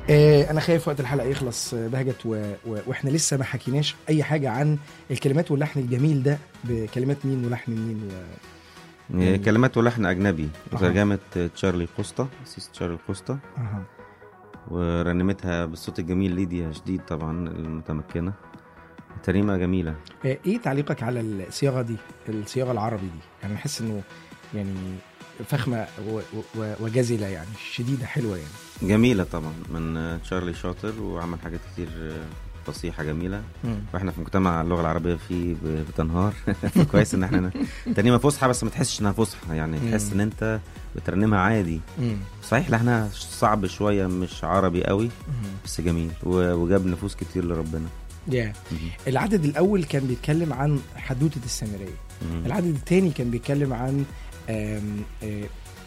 آه انا خايف وقت الحلقه يخلص آه، بهجت و... و... واحنا لسه ما حكيناش اي حاجه عن الكلمات واللحن الجميل ده بكلمات مين ولحن مين و... هي كلمات ولحن اجنبي أها. ترجمه تشارلي قوستا سيس تشارلي قوستا أها. ورنمتها بالصوت الجميل ليديا جديد طبعا المتمكنه ترنيمه جميله آه ايه تعليقك على الصياغه دي الصياغه العربي دي يعني بحس انه يعني فخمه و... و... وجزله يعني شديده حلوه يعني جميله طبعا من تشارلي شاطر وعمل حاجات كتير فصيحه جميله واحنا في مجتمع اللغه العربيه فيه ب- بتنهار كويس ان احنا ترنيمه فصحى بس ما تحسش انها فصحى يعني مم. تحس ان انت بترنمها عادي مم. صحيح لحنها صعب شويه مش عربي قوي مم. بس جميل و- وجاب نفوس كتير لربنا يا العدد الاول كان بيتكلم عن حدوته السامريه مم. العدد الثاني كان بيتكلم عن آم، آه،